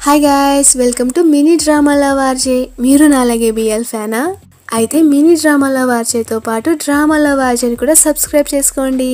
hi guys welcome to mini డ్రామాల వార్జే మీరు నాలాగే బిఎల్ ఫ్యానా అయితే మినీ డ్రామాల వార్జేతో పాటు డ్రామాల వార్జేని కూడా సబ్స్క్రైబ్ చేసుకోండి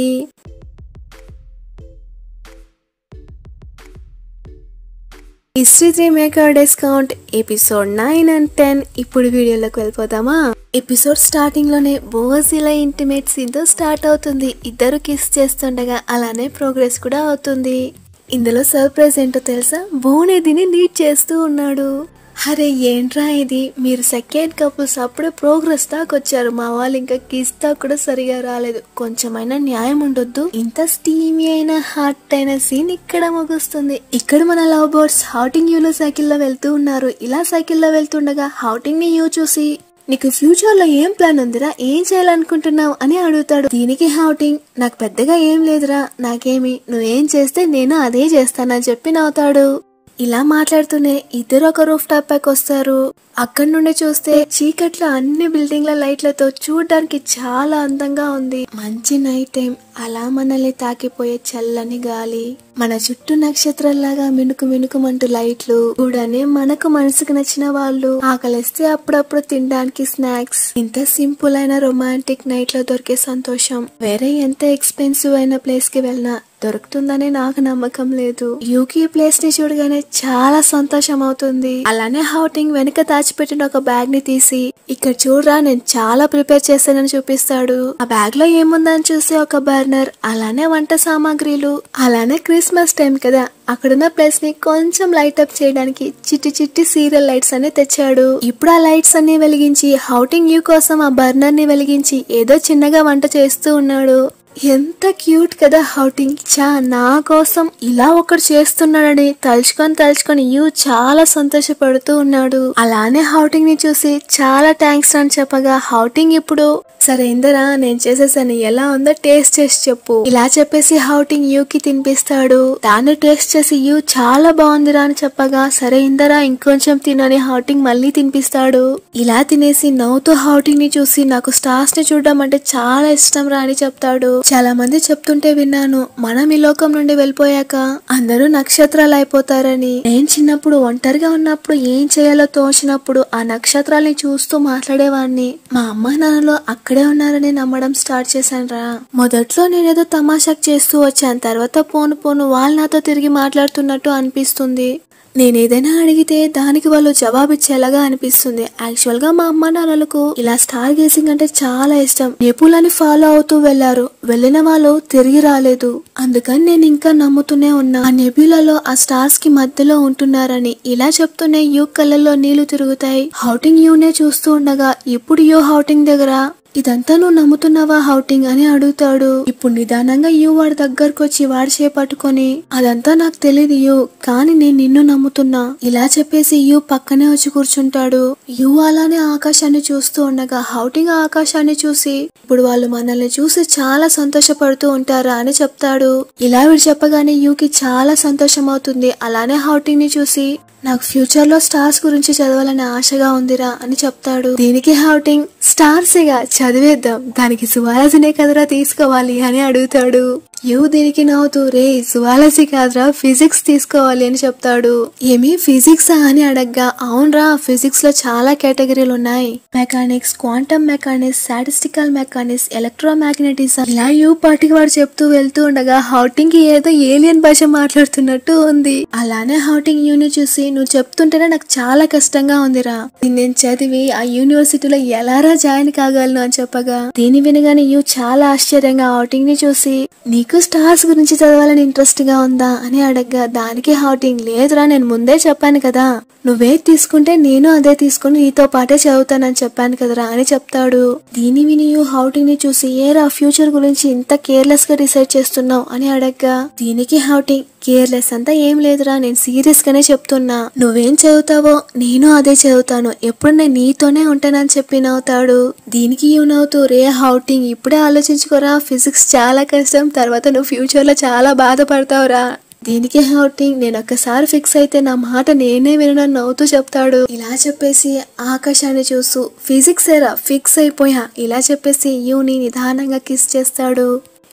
history three maker discount episode nine and ten ఇప్పుడు వీడియోలోకి వెళ్ళిపోదామా ఎపిసోడ్ స్టార్టింగ్ లోనే బోవసిలా ఇంటిమేట్ సీన్ తో స్టార్ట్ అవుతుంది ఇద్దరు కిస్ చేస్తుండగా అలానే ప్రోగ్రెస్ కూడా అవుతుంది ఇందులో సర్ప్రైజ్ ఏంటో తెలుసా బోనే దీన్ని లీడ్ చేస్తూ ఉన్నాడు అరే ఏంట్రా ఇది మీరు సెకండ్ కపుల్స్ అప్పుడే ప్రోగ్రెస్ దాకా వచ్చారు మా వాళ్ళు ఇంకా కిస్ దాకా కూడా సరిగా రాలేదు కొంచెమైనా న్యాయం ఉండొద్దు ఇంత స్టీమీ అయిన హాట్ అయిన సీన్ ఇక్కడ ముగుస్తుంది ఇక్కడ మన లవ్ బర్డ్స్ హౌటింగ్ యూ లో సైకిల్ లో వెళ్తూ ఉన్నారు ఇలా సైకిల్ లో వెళ్తుండగా హౌటింగ్ ని యూ చూసి నీకు ఫ్యూచర్ లో ఏం ప్లాన్ ఉందిరా ఏం చేయాలనుకుంటున్నావు అని అడుగుతాడు దీనికి హౌటింగ్ నాకు పెద్దగా ఏం లేదురా నాకేమి నువ్వేం చేస్తే నేను అదే చేస్తానని చెప్పి నవ్వుతాడు ఇలా మాట్లాడుతూనే ఇద్దరు ఒక రూఫ్ టాప్ పైకి వస్తారు అక్కడి నుండి చూస్తే చీకట్లో అన్ని బిల్డింగ్ల లైట్లతో చూడడానికి చాలా అందంగా ఉంది మంచి నైట్ టైం అలా మనల్ని తాకిపోయే చల్లని గాలి మన చుట్టూ నక్షత్రాల్లాగా మినుకు మినుకుమంటూ లైట్లు కూడానే మనకు మనసుకు నచ్చిన వాళ్ళు ఆకలిస్తే అప్పుడప్పుడు తినడానికి స్నాక్స్ ఇంత సింపుల్ అయిన రొమాంటిక్ నైట్ లో దొరికే సంతోషం వేరే ఎంత ఎక్స్పెన్సివ్ అయిన ప్లేస్ కి వెళ్ళినా దొరుకుతుందని నాకు నమ్మకం లేదు యూకి ప్లేస్ ని చూడగానే చాలా సంతోషం అవుతుంది అలానే హౌటింగ్ వెనుక దాచిపెట్టిన ఒక బ్యాగ్ ని తీసి ఇక్కడ చూడరా నేను చాలా ప్రిపేర్ చేశానని చూపిస్తాడు ఆ బ్యాగ్ లో ఏముందని చూసి ఒక బర్నర్ అలానే వంట సామాగ్రిలు అలానే క్రిస్మస్ టైం కదా అక్కడున్న ప్లేస్ ని కొంచెం లైట్ అప్ చేయడానికి చిట్టి చిట్టి సీరియల్ లైట్స్ అన్ని తెచ్చాడు ఇప్పుడు ఆ లైట్స్ అన్ని వెలిగించి హౌటింగ్ యూ కోసం ఆ బర్నర్ ని వెలిగించి ఏదో చిన్నగా వంట చేస్తూ ఉన్నాడు ఎంత క్యూట్ కదా హౌటింగ్ చా నా కోసం ఇలా ఒకడు చేస్తున్నాడని తలుచుకొని తలుచుకొని యూ చాలా సంతోషపడుతూ ఉన్నాడు అలానే హౌటింగ్ ని చూసి చాలా థ్యాంక్స్ అని చెప్పగా హౌటింగ్ ఇప్పుడు సరే ఇందరా నేను చేసేసాను ఎలా ఉందో టేస్ట్ చేసి చెప్పు ఇలా చెప్పేసి హౌటింగ్ యూ కి తినిపిస్తాడు దాన్ని టేస్ట్ చేసి యూ చాలా బాగుందిరా అని చెప్పగా సరే ఇందరా ఇంకొంచెం తినని హౌటింగ్ మళ్ళీ తినిపిస్తాడు ఇలా తినేసి నవ్వుతూ హౌటింగ్ ని చూసి నాకు స్టార్స్ ని చూడడం అంటే చాలా ఇష్టం రా అని చెప్తాడు చాలా మంది చెప్తుంటే విన్నాను మనం ఈ లోకం నుండి వెళ్ళిపోయాక అందరూ నక్షత్రాలు అయిపోతారని నేను చిన్నప్పుడు ఒంటరిగా ఉన్నప్పుడు ఏం చేయాలో తోచినప్పుడు ఆ నక్షత్రాల్ని చూస్తూ మాట్లాడేవాడిని మా అమ్మ నాన్నలో అక్కడే ఉన్నారని నమ్మడం స్టార్ట్ చేశాను రా మొదట్లో నేనేదో తమాషాక్ చేస్తూ వచ్చాను తర్వాత పోను పోను వాళ్ళు నాతో తిరిగి మాట్లాడుతున్నట్టు అనిపిస్తుంది నేనేదైనా అడిగితే దానికి వాళ్ళు జవాబిచ్చేలాగా అనిపిస్తుంది యాక్చువల్ గా మా అమ్మ నాన్నలకు ఇలా స్టార్ గేసింగ్ అంటే చాలా ఇష్టం నెపులని ఫాలో అవుతూ వెళ్లారు వెళ్ళిన వాళ్ళు తిరిగి రాలేదు అందుకని నేను ఇంకా నమ్ముతూనే ఉన్నా ఆ నెబ్యులలో ఆ స్టార్స్ కి మధ్యలో ఉంటున్నారని ఇలా చెప్తూనే యూ కళ్ళల్లో నీళ్లు తిరుగుతాయి హౌటింగ్ యూనే చూస్తూ ఉండగా ఇప్పుడు యూ హౌటింగ్ దగ్గర ఇదంతా నువ్వు నమ్ముతున్నావా హౌటింగ్ అని అడుగుతాడు ఇప్పుడు నిదానంగా యూ వాడి దగ్గరకు వచ్చి వాడి చేపట్టుకొని అదంతా నాకు తెలియదు యూ కానీ నేను నిన్ను నమ్ముతున్నా ఇలా చెప్పేసి యూ పక్కనే వచ్చి కూర్చుంటాడు యూ అలానే ఆకాశాన్ని చూస్తూ ఉండగా హౌటింగ్ ఆ ఆకాశాన్ని చూసి ఇప్పుడు వాళ్ళు మనల్ని చూసి చాలా సంతోషపడుతూ ఉంటారా అని చెప్తాడు ఇలా వీడు చెప్పగానే యూకి చాలా సంతోషం అవుతుంది అలానే హౌటింగ్ ని చూసి నాకు ఫ్యూచర్ లో స్టార్స్ గురించి చదవాలని ఆశగా ఉందిరా అని చెప్తాడు దీనికి హౌటింగ్ స్టార్స్ ఇగా చదివేద్దాం దానికి సువాలజీనే కదరా తీసుకోవాలి అని అడుగుతాడు యూ దీనికి నవ్వుతూ రే సువాలజీ కాదురా ఫిజిక్స్ తీసుకోవాలి అని చెప్తాడు ఏమి ఫిజిక్స్ అని అడగ్గా అవునరా ఫిజిక్స్ లో చాలా కేటగిరీలు ఉన్నాయి mechanics quantum mechanics statistical mechanics electromagnetism ఇలా యూ పాటికి వాడు చెప్తూ వెళ్తూ ఉండగా హౌటింగ్ కి ఏదో ఏలియన్ భాష మాట్లాడుతున్నట్టు ఉంది అలానే హౌటింగ్ యూని చూసి నువ్వు చెప్తుంటేనే నాకు చాలా కష్టంగా ఉందిరా దీన్ని నేను చదివి ఆ యూనివర్సిటీలో ఎలారా జాయిన్ కాగలను అని చెప్పగా దీని వినగానే యూ చాలా ఆశ్చర్యంగా హౌటింగ్ ని చూసి నీకు స్టార్స్ గురించి చదవాలని ఇంట్రెస్ట్ గా ఉందా అని అడగ్గా దానికి హౌటింగ్ లేదురా నేను ముందే చెప్పాను కదా నువ్వే తీసుకుంటే నేను అదే తీసుకుని నీతో పాటే చదువుతానని చెప్పాను కదరా అని చెప్తాడు దీని విని యూ హౌటింగ్ ని చూసి ఏరా ఫ్యూచర్ గురించి ఇంత కేర్లెస్ గా డిసైడ్ చేస్తున్నావు అని అడగ్గా దీనికి హౌటింగ్ కేర్లెస్ అంతా ఏం లేదురా నేను సీరియస్ గానే చెప్తున్నా నువ్వేం చదువుతావో నేను అదే చదువుతాను ఎప్పుడు నేను నీతోనే ఉంటానని చెప్పి నవ్వుతాడు దీనికి యూ నవ్వుతూ రే హౌటింగ్ ఇప్పుడే ఆలోచించుకోరా ఫిజిక్స్ చాలా కష్టం తర్వాత నువ్వు ఫ్యూచర్ లో చాలా బాధపడతావురా దీనికి హౌటింగ్ నేను ఒక్కసారి ఫిక్స్ అయితే నా మాట నేనే వినడం నవ్వుతూ చెప్తాడు ఇలా చెప్పేసి ఆకాశాన్ని చూస్తూ ఫిజిక్స్ ఏరా ఫిక్స్ అయిపోయా ఇలా చెప్పేసి యూని నిదానంగా కిస్ చేస్తాడు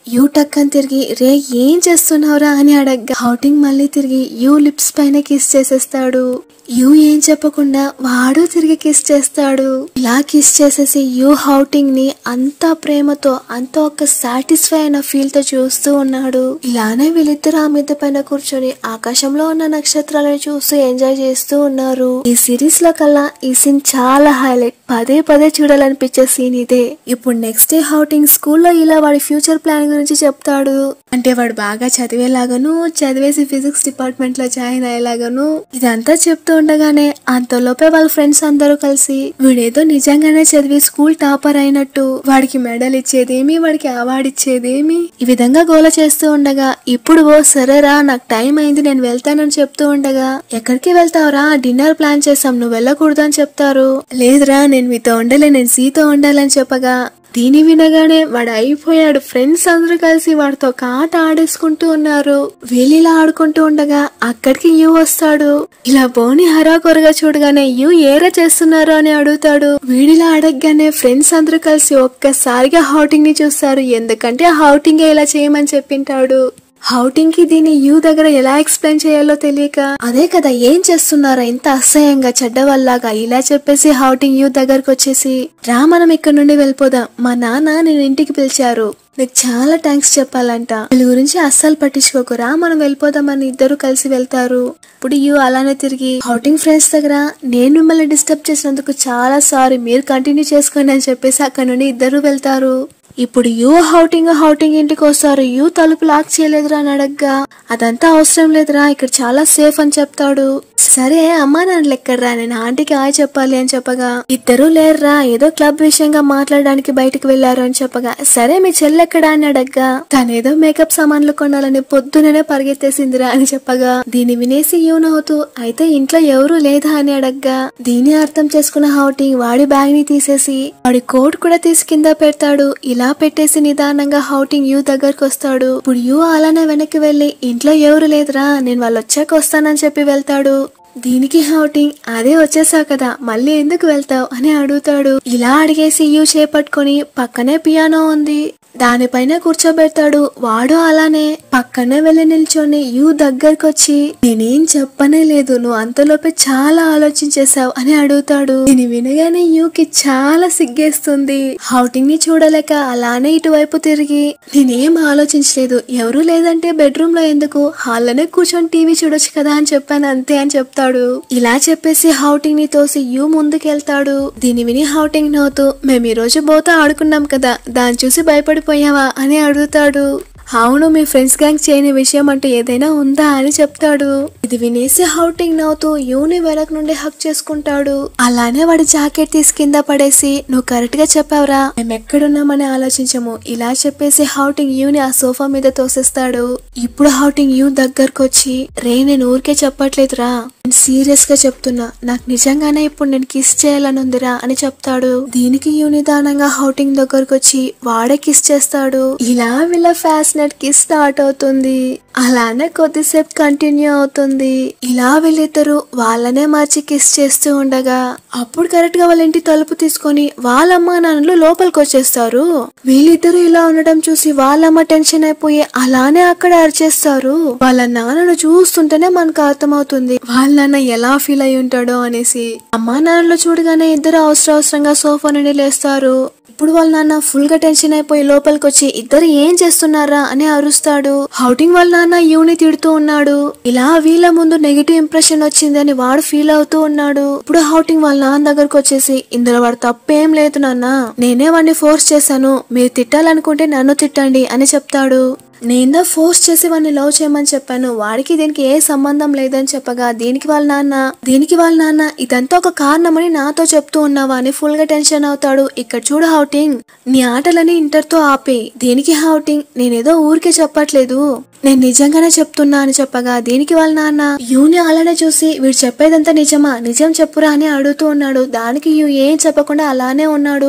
యూ టక్కని తిరిగి రే ఏం చేస్తున్నావురా అని అడగ్గా హౌటింగ్ మళ్ళీ తిరిగి యూ లిప్స్ పైన కిస్ చేసేస్తాడు యూ ఏం చెప్పకుండా వాడు తిరిగి కిస్ చేస్తాడు ఇలా కిస్ చేసేసి యూ హౌటింగ్ ని అంత ప్రేమతో అంత ఒక సాటిస్ఫై అయిన ఫీల్ తో చూస్తూ ఉన్నాడు ఇలానే వీళ్ళిద్దరు ఆ మిద్ద పైన కూర్చొని ఆకాశంలో ఉన్న నక్షత్రాలను చూస్తూ ఎంజాయ్ చేస్తూ ఉన్నారు ఈ సిరీస్ లో కల్లా ఈ సీన్ చాలా హైలైట్ పదే పదే చూడాలనిపించే సీన్ ఇదే ఇప్పుడు నెక్స్ట్ డే హౌటింగ్ స్కూల్లో ఇలా వాడి ఫ్యూచర్ ప్లాన్ గురించి చెప్తాడు అంటే వాడు బాగా చదివేలాగాను చదివేసి ఫిజిక్స్ డిపార్ట్మెంట్ లో జాయిన్ అయ్యేలాగాను ఇదంతా చెప్తూ ఉండగానే అంతలోపే వాళ్ళ ఫ్రెండ్స్ అందరూ కలిసి వీడేదో నిజంగానే చదివి స్కూల్ టాపర్ అయినట్టు వాడికి మెడల్ ఇచ్చేదేమి వాడికి అవార్డు ఇచ్చేదేమి ఈ విధంగా గోల చేస్తూ ఉండగా ఇప్పుడు ఓ సరేరా నాకు టైం అయింది నేను వెళ్తానని చెప్తూ ఉండగా ఎక్కడికి వెళ్తావురా డిన్నర్ ప్లాన్ చేసాం నువ్వు వెళ్ళకూడదు అని చెప్తారు లేదురా నేను మీతో ఉండలే నేను సీతో ఉండాలని చెప్పగా దీని వినగానే వాడు అయిపోయాడు ఫ్రెండ్స్ అందరూ కలిసి వాడితో ఒక ఆట ఆడేసుకుంటూ ఉన్నారు వీళ్ళిలా ఆడుకుంటూ ఉండగా అక్కడికి యూ వస్తాడు ఇలా బోని హరాకొరగా చూడగానే యూ ఏరా చేస్తున్నారు అని అడుగుతాడు వీడిలా అడగగానే ఫ్రెండ్స్ అందరూ కలిసి ఒక్కసారిగా హౌటింగ్ ని చూస్తారు ఎందుకంటే హౌటింగ్ ఇలా చేయమని చెప్పింటాడు హౌటింగ్ కి దీన్ని యూ దగ్గర ఎలా ఎక్స్ప్లెయిన్ చేయాలో తెలియక అదే కదా ఏం చేస్తున్నారా ఇంత అసహ్యంగా చెడ్డవల్లాగా ఇలా చెప్పేసి హౌటింగ్ యూ దగ్గరకు వచ్చేసి రా మనం ఇక్కడ నుండి వెళ్ళిపోదాం మా నాన్న నేను ఇంటికి పిలిచారు నీకు చాలా థ్యాంక్స్ చెప్పాలంట వీళ్ళ గురించి అస్సలు పట్టించుకోకురా మనం వెళ్ళిపోదామని ఇద్దరు కలిసి వెళ్తారు ఇప్పుడు యూ అలానే తిరిగి హౌటింగ్ ఫ్రెండ్స్ దగ్గర నేను మిమ్మల్ని డిస్టర్బ్ చేసినందుకు చాలా సారీ మీరు కంటిన్యూ చేసుకోండి అని చెప్పేసి అక్కడ నుండి ఇద్దరు వెళ్తారు ఇప్పుడు యూ హౌటింగ్ హౌటింగ్ ఇంటికి వస్తారు యూ తలుపు లాక్ చేయలేదురా అని అడగ్గా అదంతా అవసరం లేదురా ఇక్కడ చాలా సేఫ్ అని చెప్తాడు సరే అమ్మా నాన్నలు ఎక్కడరా నేను ఆంటీకి హాయ్ చెప్పాలి అని చెప్పగా ఇద్దరు లేరురా ఏదో క్లబ్ విషయంగా మాట్లాడడానికి బయటకు వెళ్లారు అని చెప్పగా సరే మీ చెల్లెక్కడా అని అడగ్గా తనేదో మేకప్ సామాన్లు కొనాలని పొద్దుననే పరిగెత్తేసిందిరా అని చెప్పగా దీన్ని వినేసి యూ నవ్వుతూ అయితే ఇంట్లో ఎవరూ లేదా అని అడగ్గా దీన్ని అర్థం చేసుకున్న హౌటింగ్ వాడి బ్యాగ్ ని తీసేసి వాడి కోట్ కూడా తీసి కింద పెడతాడు ఇలా పెట్టేసి నిదానంగా హౌటింగ్ యూ దగ్గరకు వస్తాడు ఇప్పుడు యూ అలానే వెనక్కి వెళ్లి ఇంట్లో ఎవరు లేదురా నేను వాళ్ళు వచ్చాక వస్తానని చెప్పి వెళ్తాడు దీనికి హౌటింగ్ అదే వచ్చేసావు కదా మళ్ళీ ఎందుకు వెళ్తావు అని అడుగుతాడు ఇలా అడిగేసి యూ చేపట్టుకొని పక్కనే పియానో ఉంది దానిపైన కూర్చోబెడతాడు వాడు అలానే పక్కనే వెళ్లి నిల్చొని యూ దగ్గరకు వచ్చి నేనేం చెప్పనే లేదు నువ్వు అంతలోపే చాలా ఆలోచించేశావు అని అడుగుతాడు దీని వినగానే యూకి చాలా సిగ్గేస్తుంది హౌటింగ్ ని చూడలేక అలానే ఇటువైపు తిరిగి నేనేం ఆలోచించలేదు ఎవరు లేదంటే బెడ్రూమ్ లో ఎందుకు హాల్లోనే కూర్చొని టీవీ చూడొచ్చు కదా అని చెప్పాను అంతే అని చెప్తాడు ఇలా చెప్పేసి హౌటింగ్ ని తోసి యూ ముందుకెళ్తాడు దీని విని హౌటింగ్ నవ్వుతూ మేము ఈ రోజు బోత ఆడుకున్నాం కదా దాన్ని చూసి భయపడిపోయావా అని అడుగుతాడు అవును మీ ఫ్రెండ్స్ గ్యాంగ్ చేయని విషయం అంటే ఏదైనా ఉందా అని చెప్తాడు ఇది వినేసి హౌటింగ్ నవ్వుతూ యూని వెనక నుండి హక్ చేసుకుంటాడు అలానే వాడి జాకెట్ తీసి కింద పడేసి నువ్వు కరెక్ట్ గా చెప్పావురా మేము ఎక్కడున్నామని ఆలోచించము ఇలా చెప్పేసి హౌటింగ్ యూని ఆ సోఫా మీద తోసేస్తాడు ఇప్పుడు హౌటింగ్ యూ దగ్గరకు వచ్చి రే నేను ఊరికే చెప్పట్లేదురా నేను సీరియస్ గా చెప్తున్నా నాకు నిజంగానే ఇప్పుడు నేను కిస్ చేయాలనుందిరా అని చెప్తాడు దీనికి యూ నిదానంగా హౌటింగ్ దగ్గరకు వచ్చి వాడే కిస్ చేస్తాడు ఇలా వీళ్ళ ఫ్యాసినేట్ కిస్ స్టార్ట్ అవుతుంది అలానే కొద్దిసేపు కంటిన్యూ అవుతుంది ఇలా వీళ్ళిద్దరు వాళ్ళనే మార్చి కిస్ చేస్తూ ఉండగా అప్పుడు కరెక్ట్ గా వాళ్ళ ఇంటి తలుపు తీసుకొని వాళ్ళమ్మ నాన్నలు లోపలికి వచ్చేస్తారు వీళ్ళిద్దరూ ఇలా ఉండడం చూసి వాళ్ళమ్మ టెన్షన్ అయిపోయి అలానే అక్కడ అరిచేస్తారు వాళ్ళ నాన్నను చూస్తుంటేనే మనకు అర్థమవుతుంది వాళ్ళ నాన్న ఎలా ఫీల్ అయి ఉంటాడో అనేసి అమ్మా నాన్నలు చూడగానే ఇద్దరు అవసర అవసరంగా సోఫా నుండి లేస్తారు ఇప్పుడు వాళ్ళ నాన్న ఫుల్ గా టెన్షన్ అయిపోయి లోపలికి వచ్చి ఇద్దరు ఏం చేస్తున్నారా అని అరుస్తాడు హౌటింగ్ వాళ్ళ నాన్న యూని తిడుతూ ఉన్నాడు ఇలా వీళ్ళ ముందు నెగిటివ్ ఇంప్రెషన్ వచ్చిందని వాడు ఫీల్ అవుతూ ఉన్నాడు ఇప్పుడు హౌటింగ్ వాళ్ళ నాన్న దగ్గరకు వచ్చేసి ఇందులో వాడు తప్పేం లేదు నాన్న నేనే వాడిని ఫోర్స్ చేశాను మీరు తిట్టాలనుకుంటే నన్ను తిట్టండి అని చెప్తాడు నేందా ఫోర్స్ చేసి వాడిని లవ్ చేయమని చెప్పాను వాడికి దీనికి ఏ సంబంధం లేదని చెప్పగా దీనికి వాళ్ళ నాన్న దీనికి వాళ్ళ నాన్న ఇదంతా ఒక కారణమని నాతో చెప్తూ ఉన్నావా అని ఫుల్ గా టెన్షన్ అవుతాడు ఇక్కడ చూడు హౌటింగ్ నీ ఆటలని ఇంటర్తో ఆపే దీనికి హౌటింగ్ నేనేదో ఊరికే చెప్పట్లేదు నేను నిజంగానే చెప్తున్నా అని చెప్పగా దీనికి వాళ్ళ నాన్న యూని అలానే చూసి వీడు చెప్పేదంతా నిజమా నిజం చెప్పురా అని అడుగుతూ ఉన్నాడు దానికి యూ ఏం చెప్పకుండా అలానే ఉన్నాడు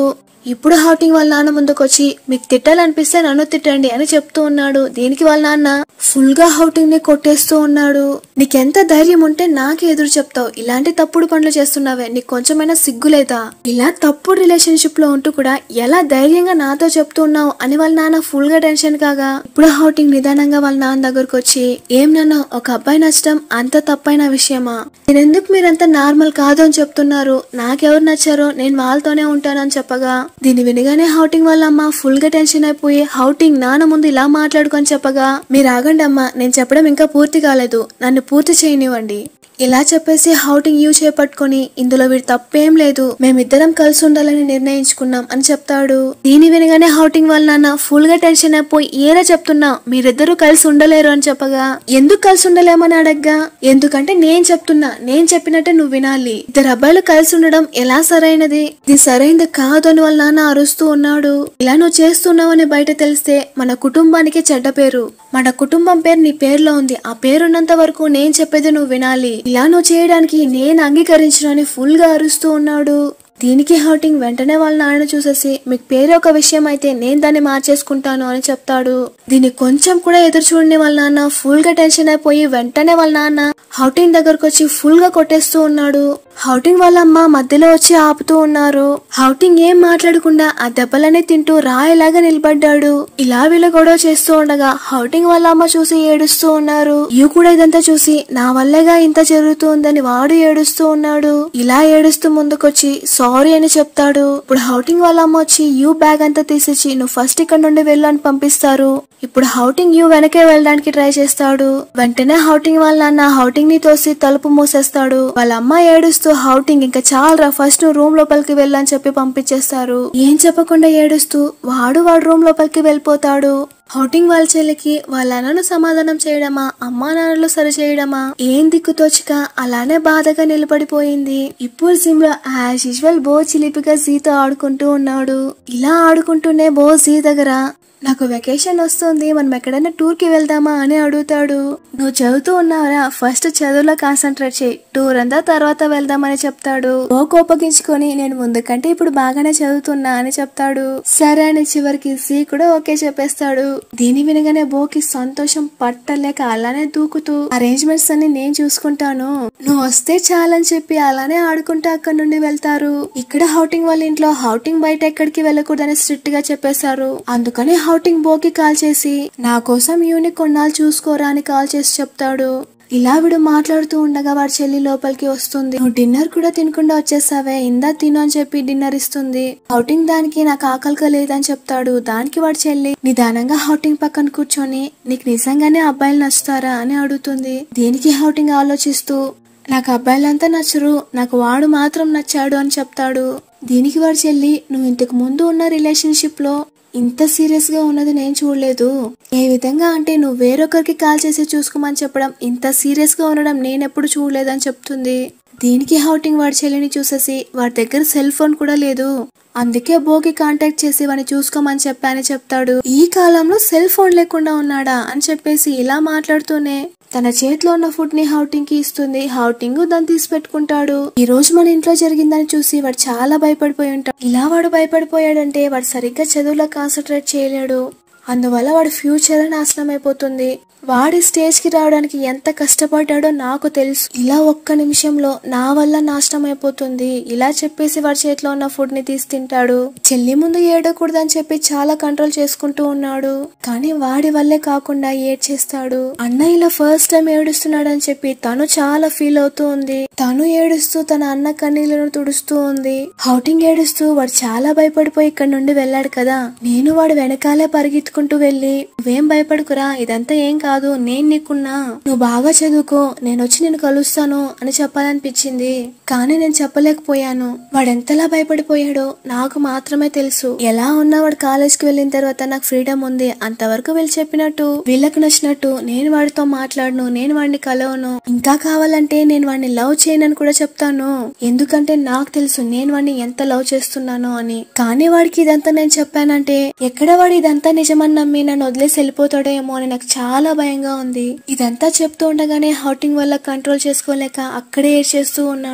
ఇప్పుడు హౌటింగ్ వాళ్ళ నాన్న ముందుకొచ్చి మీకు తిట్టాలనిపిస్తే నన్ను తిట్టండి అని చెప్తూ ఉన్నాడు దీనికి వాళ్ళ నాన్న ఫుల్ గా హౌటింగ్ ని కొట్టేస్తూ ఉన్నాడు నీకెంత ధైర్యం ఉంటే నాకే ఎదురు చెప్తావు ఇలాంటి తప్పుడు పనులు చేస్తున్నావే నీకు కొంచెమైనా సిగ్గు లేదా ఇలా తప్పుడు రిలేషన్షిప్ లో ఉంటూ కూడా ఎలా ధైర్యంగా నాతో చెప్తున్నావు అని వాళ్ళ నాన్న ఫుల్ గా టెన్షన్ కాగా ఇప్పుడు హౌటింగ్ నిదానంగా వాళ్ళ నాన్న దగ్గరకు వచ్చి ఏం నాన్న ఒక అబ్బాయి నచ్చడం అంత తప్పైన విషయమా నేనెందుకు మీరంతా నార్మల్ కాదు అని చెప్తున్నారు నాకెవరు నచ్చారో నేను వాళ్ళతోనే ఉంటానని చెప్పగా దీన్ని వినగానే హౌటింగ్ వాళ్ళ అమ్మ ఫుల్ గా టెన్షన్ అయిపోయి హౌటింగ్ నాన్న ముందు ఇలా మాట్లాడుకొని చెప్పగా మీరు ఆగండి అమ్మా నేను చెప్పడం ఇంకా పూర్తి కాలేదు నన్ను పూర్తి చేయనివ్వండి ఇలా చెప్పేసి హౌటింగ్ యూ చేపట్టుకొని ఇందులో వీడి తప్పేం లేదు మేమిద్దరం కలిసి ఉండాలని నిర్ణయించుకున్నాం అని చెప్తాడు దీని వినగానే హౌటింగ్ వాళ్ళ నాన్న ఫుల్ గా టెన్షన్ అయిపోయి ఏరా చెప్తున్నా మీరిద్దరూ కలిసి ఉండలేరు అని చెప్పగా ఎందుకు కలిసి ఉండలేమని అడగ్గా ఎందుకంటే నేను చెప్తున్నా నేను చెప్పినట్టే నువ్వు వినాలి ఇద్దరు అబ్బాయిలు కలిసి ఉండడం ఎలా సరైనది ఇది సరైనది కాదు అని వాళ్ళ నాన్న అరుస్తూ ఉన్నాడు ఇలా నువ్వు చేస్తున్నావని బయట తెలిస్తే మన కుటుంబానికి చెడ్డ పేరు మన కుటుంబం పేరు నీ పేరులో ఉంది ఆ పేరున్నంత వరకు నేను చెప్పేది నువ్వు వినాలి ఇలా నువ్వు చేయడానికి నేను అంగీకరించను అని ఫుల్ గా అరుస్తూ ఉన్నాడు దీనికి హౌటింగ్ వెంటనే వాళ్ళ నాన్న చూసేసి మీకు పేరు ఒక విషయం అయితే నేను దాన్ని మార్చేసుకుంటాను అని చెప్తాడు దీన్ని కొంచెం కూడా ఎదురు చూడని వాళ్ళ నాన్న ఫుల్ గా టెన్షన్ అయిపోయి వెంటనే వాళ్ళ నాన్న హౌటింగ్ దగ్గరకు వచ్చి ఫుల్ గా కొట్టేస్తూ ఉన్నాడు హౌటింగ్ వాళ్ళ అమ్మ మధ్యలో వచ్చి ఆపుతూ ఉన్నారు హౌటింగ్ ఏం మాట్లాడకుండా ఆ దెబ్బలనే తింటూ రాయిలాగా నిలబడ్డాడు ఇలా వీళ్ళు గొడవ చేస్తూ ఉండగా హౌటింగ్ వాళ్ళ అమ్మ చూసి ఏడుస్తూ ఉన్నారు యూ కూడా ఇదంతా చూసి నా వల్లేగా ఇంత జరుగుతుందని వాడు ఏడుస్తూ ఉన్నాడు ఇలా ఏడుస్తూ ముందుకొచ్చి సారీ అని చెప్తాడు ఇప్పుడు హౌటింగ్ వాళ్ళ అమ్మ వచ్చి యూ బ్యాగ్ అంతా తీసిచ్చి నువ్వు ఫస్ట్ ఇక్కడ నుండి వెళ్ళు అని పంపిస్తారు ఇప్పుడు హౌటింగ్ యూ వెనకే వెళ్ళడానికి ట్రై చేస్తాడు వెంటనే హౌటింగ్ వాళ్ళ నాన్న హౌటింగ్ ని తోసి తలుపు మూసేస్తాడు వాళ్ళ అమ్మ ఏడుస్తూ హౌటింగ్ ఇంకా చాలరా ఫస్ట్ నువ్వు రూమ్ లోపలికి వెళ్ళని చెప్పి పంపించేస్తారు ఏం చెప్పకుండా ఏడుస్తూ వాడు వాడు రూమ్ లోపలికి వెళ్ళిపోతాడు హౌటింగ్ వాళ్ళ చెల్లికి వాళ్ళ అన్నను సమాధానం చేయడమా అమ్మా నాన్నలు సరి చేయడమా ఏం దిక్కుతోచక అలానే బాధగా నిలబడిపోయింది ఇప్పుడు సిమ్లో యాజ్ యూజువల్ బో చిలిపిగా జీతో ఆడుకుంటూ ఉన్నాడు ఇలా ఆడుకుంటూనే బో జీ దగ్గర నాకు వెకేషన్ వస్తుంది మనం ఎక్కడైనా టూర్ కి వెళ్దామా అని అడుగుతాడు నువ్వు చదువుతూ ఉన్నావురా ఫస్ట్ చదువులో కాన్సన్ట్రేట్ చేయి టూర్ అంతా తర్వాత వెళ్దామని చెప్తాడు ఓ కోపగించుకొని నేను ముందు కంటే ఇప్పుడు బాగానే చదువుతున్నా అని చెప్తాడు సరే అని చివరికి సి కూడా ఓకే చెప్పేస్తాడు దీని వినగానే బోకి సంతోషం పట్టలేక అలానే దూకుతూ అరేంజ్మెంట్స్ అన్ని నేను చూసుకుంటాను నువ్వు వస్తే చాలని చెప్పి అలానే ఆడుకుంటూ అక్కడి నుండి వెళ్తారు ఇక్కడ హౌటింగ్ వాళ్ళ ఇంట్లో హౌటింగ్ బయట ఎక్కడికి వెళ్ళకూడదని స్ట్రిక్ట్ గా చెప్పేశారు అందుకని హౌటింగ్ బోకి కాల్ చేసి నా కోసం యూనిక్ కొన్నాళ్ళు చూసుకోరా అని కాల్ చేసి చెప్తాడు ఇలా వీడు మాట్లాడుతూ ఉండగా వాడి చెల్లి లోపలికి వస్తుంది నువ్వు డిన్నర్ కూడా తినకుండా వచ్చేసావే ఇందా తిను అని చెప్పి డిన్నర్ ఇస్తుంది హౌటింగ్ దానికి నాకు ఆకలిగా లేదని చెప్తాడు దానికి వాడి చెల్లి నిదానంగా హౌటింగ్ పక్కన కూర్చొని నీకు నిజంగానే అబ్బాయిలు నచ్చుతారా అని అడుగుతుంది దీనికి హౌటింగ్ ఆలోచిస్తూ నాకు అబ్బాయిలంతా నచ్చరు నాకు వాడు మాత్రం నచ్చాడు అని చెప్తాడు దీనికి వాడి చెల్లి నువ్వు ఇంతకు ముందు ఉన్న రిలేషన్షిప్ లో ఇంత సీరియస్ గా ఉన్నది నేను చూడలేదు ఏ విధంగా అంటే నువ్వు వేరొకరికి కాల్ చేసి చూసుకోమని చెప్పడం ఇంత సీరియస్ గా ఉండడం నేనెప్పుడు చూడలేదని చెప్తుంది దీనికి హౌటింగ్ వాడి చెల్లిని చూసేసి వాడి దగ్గర సెల్ ఫోన్ కూడా లేదు అందుకే బోకి కాంటాక్ట్ చేసి వాడిని చూసుకోమని చెప్పానని చెప్తాడు ఈ కాలంలో సెల్ ఫోన్ లేకుండా ఉన్నాడా అని చెప్పేసి ఇలా మాట్లాడుతూనే తన చేతిలో ఉన్న ఫుడ్ ని హౌటింగ్ కి ఇస్తుంది హౌటింగ్ దాన్ని తీసి పెట్టుకుంటాడు ఈ రోజు మన ఇంట్లో జరిగిందని చూసి వాడు చాలా భయపడిపోయి ఉంటాడు ఇలా వాడు భయపడిపోయాడంటే వాడు సరిగ్గా చదువులో కాన్సన్ట్రేట్ చేయలేడు అందువల్ల వాడి ఫ్యూచర్ నాశనం అయిపోతుంది వాడి స్టేజ్ కి రావడానికి ఎంత కష్టపడ్డాడో నాకు తెలుసు ఇలా ఒక్క నిమిషంలో నా వల్ల నాశనం అయిపోతుంది ఇలా చెప్పేసి వాడి చేతిలో ఉన్న ఫుడ్ ని తీసి తింటాడు చెల్లి ముందు ఏడకూడదని చెప్పి చాలా కంట్రోల్ చేసుకుంటూ ఉన్నాడు కానీ వాడి వల్లే కాకుండా ఏడ్చేస్తాడు అన్న ఇలా ఫస్ట్ టైం ఏడుస్తున్నాడని చెప్పి తను చాలా ఫీల్ అవుతూ ఉంది తను ఏడుస్తూ తన అన్న కన్నీళ్లను తుడుస్తూ ఉంది హౌటింగ్ ఏడుస్తూ వాడు చాలా భయపడిపోయి ఇక్కడ నుండి వెళ్ళాడు కదా నేను వాడు వెనకాలే పరిగెత్తుకుంటూ వెళ్ళి నువ్వేం భయపడుకురా ఇదంతా ఏం కాదు నేను నీకున్నా నువ్వు బాగా చదువుకో నేను వచ్చి నేను కలుస్తాను అని చెప్పాలనిపించింది కానీ నేను చెప్పలేకపోయాను వాడెంతలా భయపడిపోయాడో నాకు మాత్రమే తెలుసు ఎలా ఉన్నా వాడు కాలేజ్ కి వెళ్ళిన తర్వాత నాకు ఫ్రీడమ్ ఉంది అంతవరకు వీళ్ళు చెప్పినట్టు వీళ్ళకి నచ్చినట్టు నేను వాడితో మాట్లాడను నేను వాడిని కలవను ఇంకా కావాలంటే నేను వాడిని లవ్ చేయనని కూడా చెప్తాను ఎందుకంటే నాకు తెలుసు నేను వాడిని ఎంత లవ్ చేస్తున్నానో అని కానీ వాడికి ఇదంతా నేను చెప్పానంటే ఎక్కడ వాడు ఇదంతా నిజమని నమ్మి నన్ను వదిలేసి వెళ్ళిపోతాడేమో అని నాకు చాలా భయంగా ఉంది ఇదంతా చెప్తూ ఉండగానే హౌటింగ్ వల్ల కంట్రోల్ చేసుకోలేక అక్కడే ఏడ్చేస్తూ ఉన్నాడు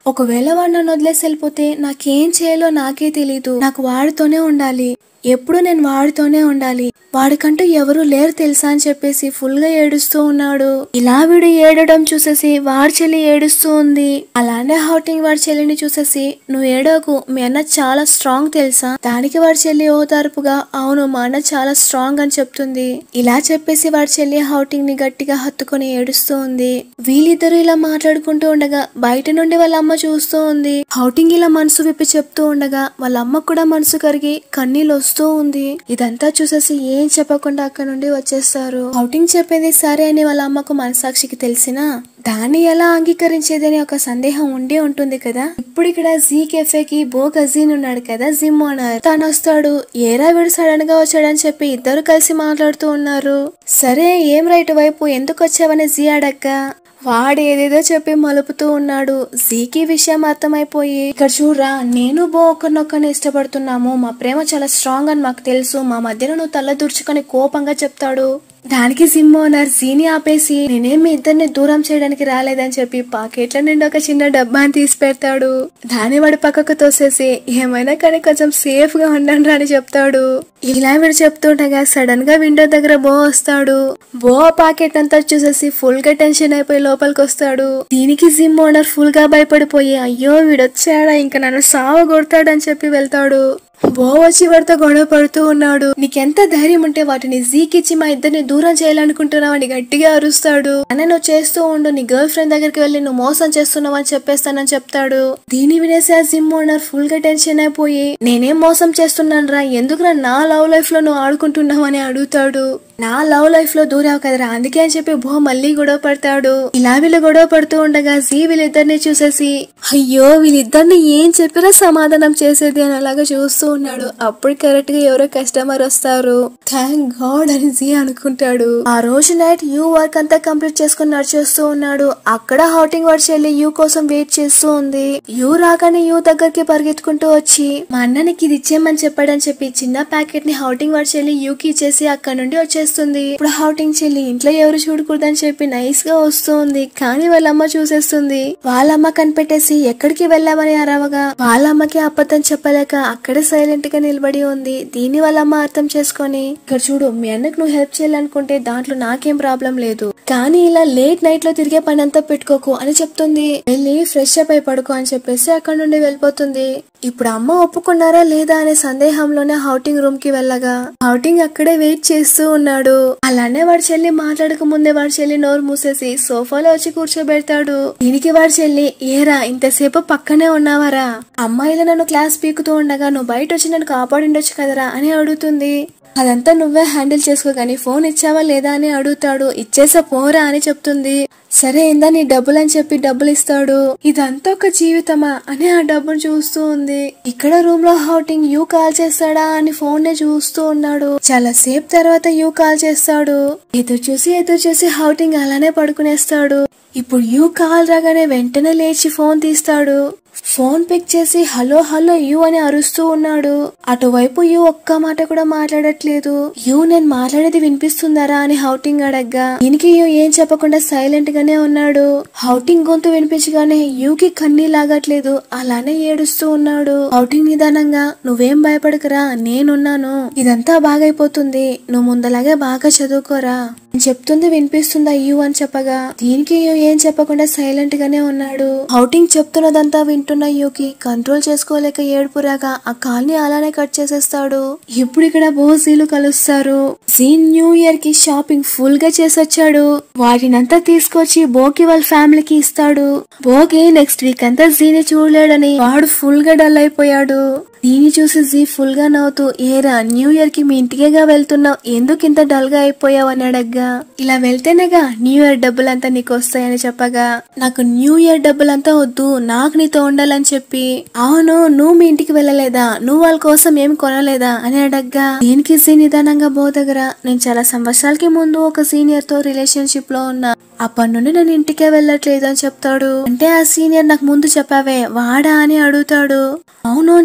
ఒకవేళ వాడు నన్ను వదిలేసి వెళ్ళిపోతే నాకేం చేయాలో నాకే తెలీదు నాకు వాడితోనే ఉండాలి ఎప్పుడు నేను వాడితోనే ఉండాలి వాడికంటూ ఎవరు లేరు తెలుసా అని చెప్పేసి ఫుల్ గా ఏడుస్తూ ఉన్నాడు ఇలా వీడు ఏడడం చూసేసి వాడి చెల్లి ఏడుస్తూ ఉంది అలానే హౌటింగ్ వాడి చెల్లిని చూసేసి నువ్వు ఏడోకు మీ అన్న చాలా స్ట్రాంగ్ తెలుసా దానికి వాడి చెల్లి ఓదార్పుగా అవును మా అన్న చాలా స్ట్రాంగ్ అని చెప్తుంది ఇలా చెప్పేసి వాడి చెల్లి హౌటింగ్ ని గట్టిగా హత్తుకొని ఏడుస్తూ ఉంది వీళ్ళిద్దరూ ఇలా మాట్లాడుకుంటూ ఉండగా బయట నుండి వాళ్ళ అమ్మ చూస్తూ ఉంది హౌటింగ్ ఇలా మనసు విప్పి చెప్తూ ఉండగా వాళ్ళ అమ్మ కూడా మనసు కరిగి కన్నీళ్ళు వస్తూ ఉంది ఇదంతా చూసేసి ఏం చెప్పకుండా అక్కడ నుండి వచ్చేస్తారు హౌటింగ్ చెప్పేది సరే అని వాళ్ళ అమ్మకు మనసాక్షికి తెలిసినా దాన్ని ఎలా అంగీకరించేదని ఒక సందేహం ఉండి ఉంటుంది కదా ఇప్పుడు ఇక్కడ జీ కెఫేకి బో గజీన్ ఉన్నాడు కదా జిమ్ ఓనర్ తను వస్తాడు ఏరా వీడు సడన్ గా వచ్చాడని చెప్పి ఇద్దరు కలిసి మాట్లాడుతూ ఉన్నారు సరే ఏం రైట్ వైపు ఎందుకు వచ్చావని జీ అడక్క వాడు ఏదేదో చెప్పి మలుపుతూ ఉన్నాడు జీకి విషయం అర్థమైపోయి ఇక్కడ చూడరా నేను బో ఒకరినొక్కరిని ఇష్టపడుతున్నాము మా ప్రేమ చాలా స్ట్రాంగ్ అని మాకు తెలుసు మా మధ్యలో నువ్వు తల దుర్చుకొని కోపంగా చెప్తాడు దానికి సిమ్ ఓనర్ జీని ఆపేసి నేనేం మీ ఇద్దరిని దూరం చేయడానికి రాలేదని చెప్పి పాకెట్ల నుండి ఒక చిన్న డబ్బాని తీసి పెడతాడు దాని వాడి పక్కకు తోసేసి ఏమైనా కానీ కొంచెం సేఫ్ గా ఉండండి అని చెప్తాడు ఇలా వీడు చెప్తుండగా సడన్ గా విండో దగ్గర బో వస్తాడు బో ఆ పాకెట్ అంతా చూసేసి ఫుల్ గా టెన్షన్ అయిపోయి లోపలికి వస్తాడు దీనికి జిమ్ ఓనర్ ఫుల్ గా భయపడిపోయి అయ్యో వీడొచ్చాడా ఇంకా నన్ను సావ కొడతాడని చెప్పి వెళ్తాడు బో వచ్చి వాడితో గొడవ పడుతూ ఉన్నాడు నీకెంత ధైర్యం ఉంటే వాటిని జీకిచ్చి మా ఇద్దరిని దూరం చేయాలనుకుంటున్నావు అని గట్టిగా అరుస్తాడు అనే నువ్వు చేస్తూ ఉండు నీ గర్ల్ ఫ్రెండ్ దగ్గరికి వెళ్ళి నువ్వు మోసం చేస్తున్నావు అని చెప్పేస్తానని చెప్తాడు దీని వినేసి ఆ జిమ్ ఓనర్ ఫుల్ గా టెన్షన్ అయిపోయి నేనేం మోసం చేస్తున్నాను రా ఎందుకురా నా లవ్ లైఫ్ లో నువ్వు ఆడుకుంటున్నావు అని అడుగుతాడు నా లవ్ లైఫ్ లో దూరావు కదరా అందుకే అని చెప్పి బో మళ్ళీ గొడవ పడతాడు ఇలా వీళ్ళు గొడవ పడుతూ ఉండగా జీ వీళ్ళిద్దరిని చూసేసి అయ్యో వీళ్ళిద్దరిని ఏం చెప్పినా సమాధానం చేసేది అని అలాగా చూస్తూ ఉన్నాడు అప్పుడు కరెక్ట్ గా ఎవరో కస్టమర్ వస్తారు థ్యాంక్ గాడ్ అని జీ అనుకుంటాడు ఆ రోజు నైట్ యూ వర్క్ అంతా కంప్లీట్ చేసుకుని నడిచేస్తూ ఉన్నాడు అక్కడ హౌటింగ్ వర్డ్ చెల్లి యూ కోసం వెయిట్ చేస్తూ ఉంది యూ రాగానే యూ దగ్గరికి పరిగెత్తుకుంటూ వచ్చి మా అన్ననికి ఇది ఇచ్చేయమని చెప్పాడని చెప్పి చిన్న ప్యాకెట్ ని హౌటింగ్ వర్డ్ చెల్లి యూకి ఇచ్చేసి అక్కడ నుండి వచ్చేస్తుంది ఇప్పుడు హౌటింగ్ చెల్లి ఇంట్లో ఎవరు చూడకూడదని చెప్పి నైస్ గా వస్తుంది కానీ వాళ్ళమ్మ చూసేస్తుంది వాళ్ళమ్మ కనిపెట్టేసి ఎక్కడికి వెళ్ళామని అరవగా వాళ్ళమ్మకి అబద్ధం చెప్పలేక అక్కడే సైలెంట్ గా నిలబడి ఉంది దీన్ని వాళ్ళమ్మ అర్థం చేసుకొని ఇక్కడ చూడు మీ అన్నకు నువ్వు హెల్ప్ చేయాలనుకుంటే దాంట్లో నాకేం ప్రాబ్లం లేదు కానీ ఇలా లేట్ నైట్ లో తిరిగే పని అంతా పెట్టుకోకు అని చెప్తుంది వెళ్ళి ఫ్రెష్ అప్ అయి పడుకో అని చెప్పేసి అక్కడ నుండి వెళ్ళిపోతుంది ఇప్పుడు అమ్మ ఒప్పుకున్నారా లేదా అనే సందేహంలోనే హౌటింగ్ రూమ్ కి వెళ్ళగా హౌటింగ్ అక్కడే వెయిట్ చేస్తూ ఉన్నాడు అలానే వాడి చెల్లి మాట్లాడక ముందే వాడి చెల్లి నోరు మూసేసి సోఫాలో వచ్చి కూర్చోబెడతాడు దీనికి వాడి చెల్లి ఏరా ఇంతసేపు పక్కనే ఉన్నావారా అమ్మాయిలు నన్ను క్లాస్ పీకుతూ ఉండగా నువ్వు బయట వచ్చి నన్ను కాపాడిండొచ్చు కదరా అని అడుగుతుంది అదంతా నువ్వే హ్యాండిల్ చేసుకో కానీ ఫోన్ ఇచ్చావా లేదా అని అడుగుతాడు ఇచ్చేసా పోరా అని చెప్తుంది సరే ఇందా నీ డబ్బులు అని చెప్పి డబ్బులు ఇస్తాడు ఇదంతా ఒక జీవితమా అని ఆ డబ్బును చూస్తూ ఉంది ఇక్కడ రూమ్ లో హౌటింగ్ యూ కాల్ చేస్తాడా అని ఫోన్ నే చూస్తూ ఉన్నాడు చాలా సేపు తర్వాత యూ కాల్ చేస్తాడు ఎదురు చూసి ఎదురు చూసి హౌటింగ్ అలానే పడుకునేస్తాడు ఇప్పుడు యూ కాల్ రాగానే వెంటనే లేచి ఫోన్ తీస్తాడు ఫోన్ పిక్ చేసి హలో హలో యూ అని అరుస్తూ ఉన్నాడు అటువైపు యూ ఒక్క మాట కూడా మాట్లాడట్లేదు యూ నేను మాట్లాడేది వినిపిస్తుందరా అని హౌటింగ్ అడగ్గా దీనికి యూ ఏం చెప్పకుండా సైలెంట్ గానే ఉన్నాడు హౌటింగ్ గొంతు వినిపించగానే యూకి కన్నీ లాగట్లేదు అలానే ఏడుస్తూ ఉన్నాడు హౌటింగ్ నిదానంగా నువ్వేం భయపడకురా నేనున్నాను ఇదంతా బాగైపోతుంది నువ్వు ముందలాగే బాగా చదువుకోరా నేను చెప్తుంది వినిపిస్తుందా యూ అని చెప్పగా దీనికి యూ ఏం చెప్పకుండా సైలెంట్ గానే ఉన్నాడు హౌటింగ్ చెప్తున్నదంతా వింటున్న యూకి కంట్రోల్ చేసుకోలేక ఏడుపు రాగా ఆ కాల్ని అలానే కట్ చేసేస్తాడు ఇప్పుడు ఇక్కడ బోజీలు కలుస్తారు జీన్ న్యూ ఇయర్ కి షాపింగ్ ఫుల్ గా చేసొచ్చాడు వాటినంతా తీసుకొచ్చి బోకి వాళ్ళ ఫ్యామిలీకి ఇస్తాడు బోకి నెక్స్ట్ వీక్ అంతా జీని చూడలేడని వాడు ఫుల్ గా డల్ అయిపోయాడు దీన్ని చూసి జీ ఫుల్ గా నవ్వుతూ ఏరా న్యూ ఇయర్ కి మీ ఇంటికేగా వెళ్తున్నావు ఎందుకు ఇంత డల్ గా అయిపోయావు అని అడగ్గా ఇలా వెళ్తేనేగా న్యూ ఇయర్ డబ్బులంతా నీకు వస్తాయని చెప్పగా నాకు న్యూ ఇయర్ డబ్బులంతా వద్దు నాకు నీతో ఉండాలని చెప్పి అవును నువ్వు మీ ఇంటికి వెళ్ళలేదా నువ్వు వాళ్ళ కోసం ఏం కొనలేదా అని అడగ్గా దీనికి జీ నిదానంగా బో దగ్గర నేను చాలా సంవత్సరాలకి ముందు ఒక సీనియర్ తో రిలేషన్షిప్ లో ఉన్నా అప్పటి నుండి నేను ఇంటికే వెళ్ళట్లేదు అని చెప్తాడు అంటే ఆ సీనియర్ నాకు ముందు చెప్పావే వాడా అని అడుగుతాడు అవును అని చెప్పగా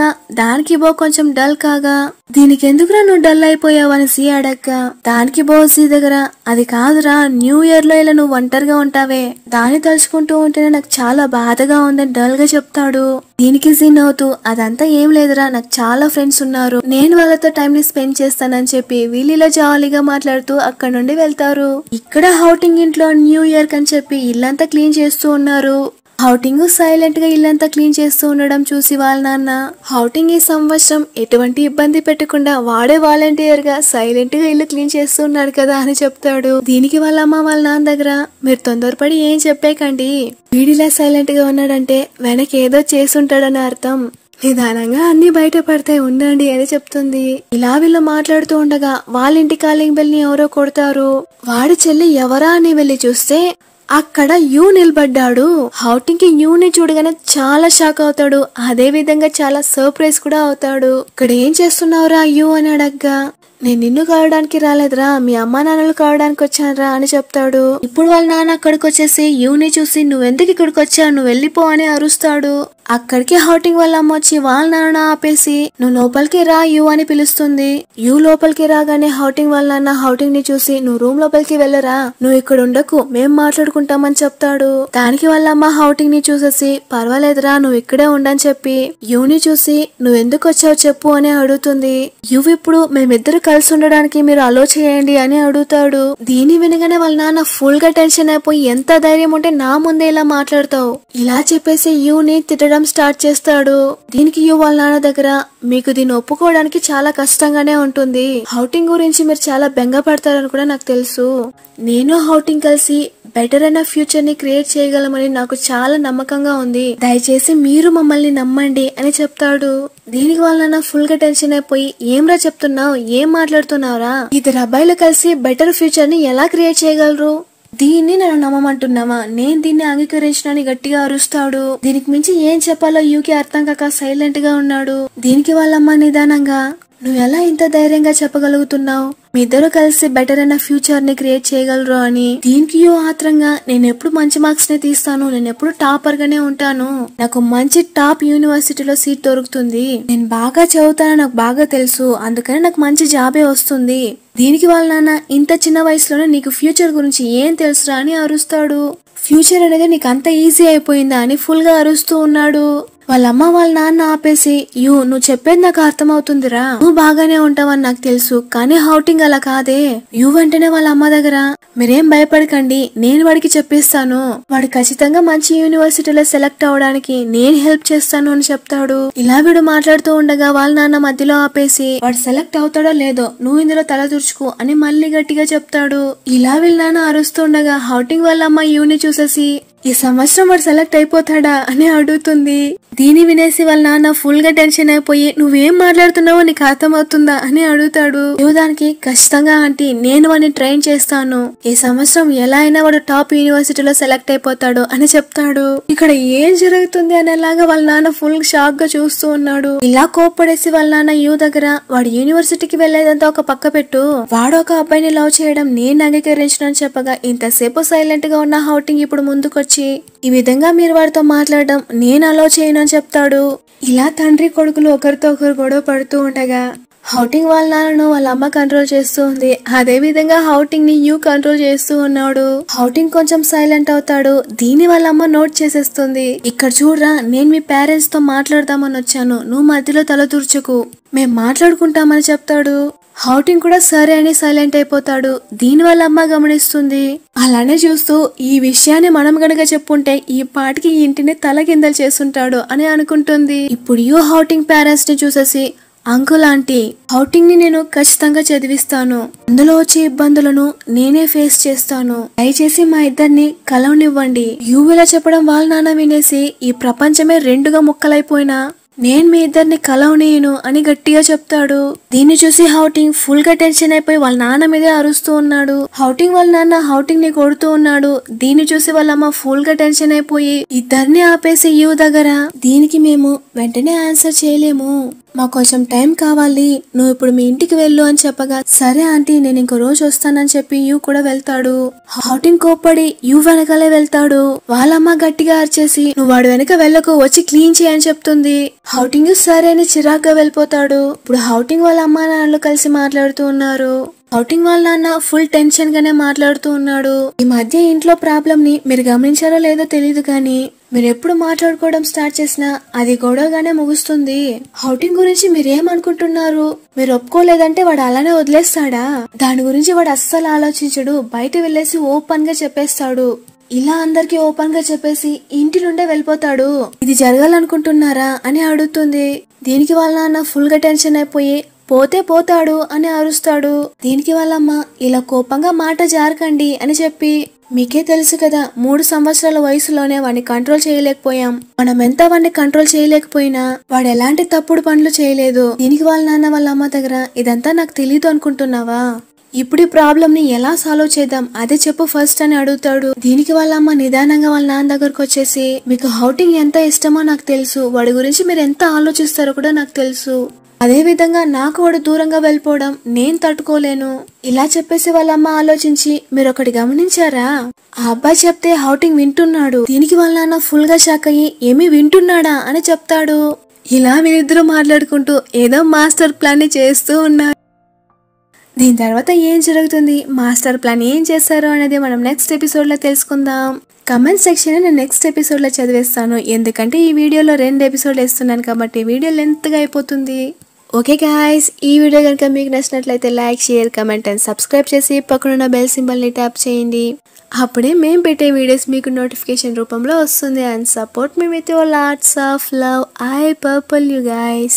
దానికి బో కొంచెం డల్ కాగా దీనికి ఎందుకురా నువ్వు డల్ అయిపోయావు అని సి అడగ్గా దానికి బో సి దగ్గర అది కాదురా న్యూ ఇయర్ లో ఇలా నువ్వు ఒంటరిగా ఉంటావే దాన్ని తలుచుకుంటూ ఉంటేనే నాకు చాలా బాధగా ఉందని డల్ గా చెప్తాడు దీనికి సీన్ అవుతూ అదంతా ఏం లేదురా నాకు చాలా ఫ్రెండ్స్ ఉన్నారు నేను వాళ్ళతో టైం ని స్పెండ్ చేస్తానని చెప్పి వీళ్ళు ఇలా జాలీగా మాట్లాడుతూ అక్కడ నుండి వెళ్తారు ఇక్కడ హౌటింగ్ ఇంట్లో న్యూ ఇయర్ కని చెప్పి ఇల్లంతా క్లీన్ చేస్తూ ఉన్నారు హౌటింగ్ సైలెంట్ గా ఇల్లంతా క్లీన్ చేస్తూ ఉండడం చూసి వాళ్ళ నాన్న హౌటింగ్ ఈ సంవత్సరం ఎటువంటి ఇబ్బంది పెట్టకుండా వాడే వాలంటీర్ గా సైలెంట్ గా ఇల్లు క్లీన్ చేస్తూ ఉన్నాడు కదా అని చెప్తాడు దీనికి వాళ్ళ అమ్మ వాళ్ళ నాన్న దగ్గర మీరు తొందరపడి ఏం చెప్పేకండి వీడిలా సైలెంట్ గా ఉన్నాడంటే వెనక ఏదో చేసుంటాడని అర్థం నిదానంగా అన్ని బయట పడతాయి ఉండండి అని చెప్తుంది ఇలా వీళ్ళు మాట్లాడుతూ ఉండగా వాళ్ళ ఇంటి కాలింగ్ బెల్ ని ఎవరో కొడతారు వాడి చెల్లి ఎవరా అని వెళ్ళి చూస్తే అక్కడ యూ నిలబడ్డాడు హౌటింగ్ కి యూ ని చూడగానే చాలా షాక్ అవుతాడు అదే విధంగా చాలా సర్ప్రైజ్ కూడా అవుతాడు ఇక్కడ ఏం చేస్తున్నావురా యూ అని అడగ్గా నేను నిన్ను కావడానికి రాలేదురా మీ అమ్మా నాన్నలు కావడానికి వచ్చానురా అని చెప్తాడు ఇప్పుడు వాళ్ళ నాన్న అక్కడికి వచ్చేసి యూని చూసి నువ్వెందుకు ఇక్కడికి వచ్చావు నువ్వు వెళ్ళిపో అని అరుస్తాడు అక్కడికి హౌటింగ్ వాళ్ళ అమ్మ వచ్చి వాళ్ళ నాన్న ఆపేసి నువ్వు లోపలికి రా యూ అని పిలుస్తుంది యూ లోపలికి రాగానే హౌటింగ్ వాళ్ళ నాన్న హౌటింగ్ ని చూసి నువ్వు రూమ్ లోపలికి వెళ్ళరా నువ్వు ఇక్కడ ఉండకు మేం మాట్లాడుకుంటామని చెప్తాడు దానికి వాళ్ళ అమ్మ హౌటింగ్ ని చూసేసి పర్వాలేదురా నువ్వు ఇక్కడే ఉండని చెప్పి యూని చూసి నువ్వు ఎందుకు వచ్చావు చెప్పు అని అడుగుతుంది యు ఇప్పుడు మేమిద్దరు కలిసి ఉండడానికి మీరు అలో చేయండి అని అడుగుతాడు దీని వినగానే వాళ్ళ నాన్న ఫుల్ గా టెన్షన్ అయిపోయి ఎంత ధైర్యం ఉంటే నా ముందే ఇలా మాట్లాడతావు ఇలా చెప్పేసి యూని తిట్టడం స్టార్ట్ చేస్తాడు దీనికి యు వాళ్ళ నాన్న దగ్గర మీకు దీన్ని ఒప్పుకోవడానికి చాలా కష్టంగానే ఉంటుంది హౌటింగ్ గురించి మీరు చాలా బెంగపడతారని కూడా నాకు తెలుసు నేను హౌటింగ్ కలిసి బెటర్ అయిన ఫ్యూచర్ ని క్రియేట్ చేయగలమని నాకు చాలా నమ్మకంగా ఉంది దయచేసి మీరు మమ్మల్ని నమ్మండి అని చెప్తాడు దీనికి వాళ్ళ ఫుల్ గా టెన్షన్ అయిపోయి ఏంరా చెప్తున్నావు ఏం మాట్లాడుతున్నావురా ఇద్దరు అబ్బాయిలు కలిసి బెటర్ ఫ్యూచర్ ని ఎలా క్రియేట్ చేయగలరు దీన్ని నన్ను నమ్మమంటున్నావా నేను దీన్ని అంగీకరించనని గట్టిగా అరుస్తాడు దీనికి మించి ఏం చెప్పాలో యూకి అర్థం కాక సైలెంట్ గా ఉన్నాడు దీనికి వాళ్ళమ్మ నిదానంగా నువ్వు ఎలా ఇంత ధైర్యంగా చెప్పగలుగుతున్నావు మీ ఇద్దరు కలిసి బెటర్ అయిన ఫ్యూచర్ ని క్రియేట్ చేయగలరు అని దీనికి యూ ఆత్రంగా నేను ఎప్పుడు మంచి మార్క్స్ ని తీస్తాను నేను ఎప్పుడు టాపర్ గానే ఉంటాను నాకు మంచి టాప్ యూనివర్సిటీలో సీట్ దొరుకుతుంది నేను బాగా చదువుతానని నాకు బాగా తెలుసు అందుకని నాకు మంచి జాబే వస్తుంది దీనికి వాళ్ళ నాన్న ఇంత చిన్న వయసులోనే నీకు ఫ్యూచర్ గురించి ఏం తెలుసురా అని అరుస్తాడు ఫ్యూచర్ అనేది నీకు అంత ఈజీ అయిపోయిందా అని ఫుల్ గా అరుస్తూ ఉన్నాడు వాళ్ళ అమ్మ వాళ్ళ నాన్న ఆపేసి యూ నువ్వు చెప్పేది నాకు అర్థమవుతుందిరా నువ్వు బాగానే ఉంటావని నాకు తెలుసు కానీ హౌటింగ్ అలా కాదే యూ వెంటనే వాళ్ళ అమ్మ దగ్గర మీరేం భయపడకండి నేను వాడికి చెప్పిస్తాను వాడు ఖచ్చితంగా మంచి యూనివర్సిటీలో సెలెక్ట్ అవడానికి నేను హెల్ప్ చేస్తాను అని చెప్తాడు ఇలా వీడు మాట్లాడుతూ ఉండగా వాళ్ళ నాన్న మధ్యలో ఆపేసి వాడు సెలెక్ట్ అవుతాడో లేదో నువ్వు ఇందులో తల తుడుచుకో అని మళ్ళీ గట్టిగా చెప్తాడు ఇలా వీళ్ళ నాన్న అరుస్తుండగా హౌటింగ్ వాళ్ళ అమ్మ యూని చూసేసి ఈ సంవత్సరం వాడు సెలెక్ట్ అయిపోతాడా అని అడుగుతుంది దీని వినేసి వాళ్ళ నాన్న ఫుల్ గా టెన్షన్ అయిపోయి నువ్వేం మాట్లాడుతున్నావో నీకు అర్థమవుతుందా అని అడుగుతాడు యువదానికి ఖచ్చితంగా ఆంటీ నేను వాడిని ట్రైన్ చేస్తాను ఈ సంవత్సరం ఎలా అయినా వాడు టాప్ యూనివర్సిటీలో సెలెక్ట్ అయిపోతాడు అని చెప్తాడు ఇక్కడ ఏం జరుగుతుంది అనేలాగా వాళ్ళ నాన్న ఫుల్ షాక్ గా చూస్తూ ఉన్నాడు ఇలా కోప్పడేసి వాళ్ళ నాన్న యూ దగ్గర వాడు యూనివర్సిటీకి వెళ్లేదంతా ఒక పక్క పెట్టు వాడు ఒక అబ్బాయిని లవ్ చేయడం నేను అంగీకరించిన చెప్పగా ఇంతసేపు సైలెంట్ గా ఉన్న హౌటింగ్ ఇప్పుడు ముందుకొచ్చి ఈ విధంగా మీరు వాడితో మాట్లాడడం నేను అలో చేయను అని చెప్తాడు ఇలా తండ్రి కొడుకులు ఒకరితో ఒకరు గొడవ పడుతూ ఉండగా హౌటింగ్ వాళ్ళ నాన్నను వాళ్ళ అమ్మ కంట్రోల్ చేస్తూ ఉంది అదే విధంగా హౌటింగ్ ని యూ కంట్రోల్ చేస్తూ ఉన్నాడు హౌటింగ్ కొంచెం సైలెంట్ అవుతాడు దీని వాళ్ళ అమ్మ నోట్ చేసేస్తుంది ఇక్కడ చూడరా నేను మీ పేరెంట్స్ తో మాట్లాడదామని వచ్చాను నువ్వు మధ్యలో తల తుర్చుకు మేం మాట్లాడుకుంటామని చెప్తాడు హౌటింగ్ కూడా సరే అని సైలెంట్ అయిపోతాడు దీని వల్ల అమ్మ గమనిస్తుంది అలానే చూస్తూ ఈ విషయాన్ని మనం గనక చెప్పుంటే ఈ పాటికి ఈ ఇంటిని తలకిందలు చేస్తుంటాడు అని అనుకుంటుంది ఇప్పుడు యూ హౌటింగ్ పేరెంట్స్ ని చూసేసి అంకుల్ ఆంటీ హౌటింగ్ ని నేను ఖచ్చితంగా చదివిస్తాను అందులో వచ్చే ఇబ్బందులను నేనే ఫేస్ చేస్తాను దయచేసి మా ఇద్దరిని కలవనివ్వండి యూ ఇలా చెప్పడం వాళ్ళ నాన్న వినేసి ఈ ప్రపంచమే రెండుగా ముక్కలైపోయినా నేను మీ ఇద్దరిని కలవనీయను అని గట్టిగా చెప్తాడు దీన్ని చూసి హౌటింగ్ ఫుల్ గా టెన్షన్ అయిపోయి వాళ్ళ నాన్న మీదే అరుస్తూ ఉన్నాడు హౌటింగ్ వాళ్ళ నాన్న హౌటింగ్ ని కొడుతూ ఉన్నాడు దీన్ని చూసి వాళ్ళ అమ్మ ఫుల్ గా టెన్షన్ అయిపోయి ఇద్దరిని ఆపేసి యూ దగ్గర దీనికి మేము వెంటనే ఆన్సర్ చేయలేము మాకు కొంచెం టైం కావాలి నువ్వు ఇప్పుడు మీ ఇంటికి వెళ్ళు అని చెప్పగా సరే ఆంటీ నేను ఇంకో రోజు వస్తానని చెప్పి యూ కూడా వెళ్తాడు హౌటింగ్ కోప్పడి యూ వెనకాలే వెళ్తాడు వాళ్ళమ్మ గట్టిగా అరిచేసి నువ్వు వాడు వెనక వెళ్ళకు వచ్చి క్లీన్ చేయని చెప్తుంది హౌటింగ్ సరే అని చిరాగ్గా వెళ్ళిపోతాడు ఇప్పుడు హౌటింగ్ వాళ్ళ అమ్మా నాన్నలు కలిసి మాట్లాడుతూ ఉన్నారు హౌటింగ్ వాళ్ళ నాన్న ఫుల్ టెన్షన్ గానే మాట్లాడుతూ ఉన్నాడు ఈ మధ్య ఇంట్లో ప్రాబ్లం ని మీరు గమనించారో లేదో తెలియదు కానీ మీరు ఎప్పుడు మాట్లాడుకోవడం స్టార్ట్ చేసినా అది గొడవగానే ముగుస్తుంది హౌటింగ్ గురించి మీరేమనుకుంటున్నారు మీరు ఒప్పుకోలేదంటే వాడు అలానే వదిలేస్తాడా దాని గురించి వాడు అస్సలు ఆలోచించడు బయట వెళ్ళేసి ఓపెన్ గా చెప్పేస్తాడు ఇలా అందరికి ఓపెన్ గా చెప్పేసి ఇంటి నుండే వెళ్ళిపోతాడు ఇది జరగాలనుకుంటున్నారా అని అడుగుతుంది దీనికి వాళ్ళ నాన్న ఫుల్ గా టెన్షన్ అయిపోయి పోతే పోతాడు అని అరుస్తాడు దీనికి వాళ్ళమ్మ ఇలా కోపంగా మాట జారకండి అని చెప్పి మీకే తెలుసు కదా మూడు సంవత్సరాల వయసులోనే వాడిని కంట్రోల్ చేయలేకపోయాం మనం ఎంత వాడిని కంట్రోల్ చేయలేకపోయినా వాడు ఎలాంటి తప్పుడు పనులు చేయలేదు దీనికి వాళ్ళ నాన్న వాళ్ళ అమ్మ దగ్గర ఇదంతా నాకు తెలియదు అనుకుంటున్నావా ఇప్పుడు ఈ ప్రాబ్లం ని ఎలా సాల్వ్ చేద్దాం అదే చెప్పు ఫస్ట్ అని అడుగుతాడు దీనికి వాళ్ళ అమ్మ నిదానంగా వాళ్ళ నాన్న దగ్గరకు వచ్చేసి మీకు హౌటింగ్ ఎంత ఇష్టమో నాకు తెలుసు వాడి గురించి మీరు ఎంత ఆలోచిస్తారో కూడా నాకు తెలుసు అదే విధంగా నాకు వాడు దూరంగా వెళ్ళిపోవడం నేను తట్టుకోలేను ఇలా చెప్పేసి వాళ్ళ అమ్మ ఆలోచించి మీరు ఒకటి గమనించారా ఆ అబ్బాయి చెప్తే హౌటింగ్ వింటున్నాడు దీనికి వాళ్ళ నాన్న ఫుల్ గా షాక్ అయ్యి ఏమి వింటున్నాడా అని చెప్తాడు ఇలా వీరిద్దరూ మాట్లాడుకుంటూ ఏదో మాస్టర్ ప్లాన్ ని చేస్తూ ఉన్నారు దీని తర్వాత ఏం జరుగుతుంది మాస్టర్ ప్లాన్ ఏం చేశారు అనేది మనం నెక్స్ట్ ఎపిసోడ్ లో తెలుసుకుందాం కమెంట్ సెక్షన్ నేను నెక్స్ట్ ఎపిసోడ్ లో చదివేస్తాను ఎందుకంటే ఈ వీడియోలో రెండు ఎపిసోడ్ వేస్తున్నాను కాబట్టి వీడియో లెంత్ గా అయిపోతుంది ఓకే గాయస్ ఈ వీడియో కనుక మీకు నచ్చినట్లయితే like share comment and subscribe చేసి పక్కనున్న బెల్ సింబల్ ని ట్యాప్ చేయండి అప్పుడే మేము పెట్టే వీడియోస్ మీకు నోటిఫికేషన్ రూపంలో వస్తుంది and support me with your lots of love I purple you guys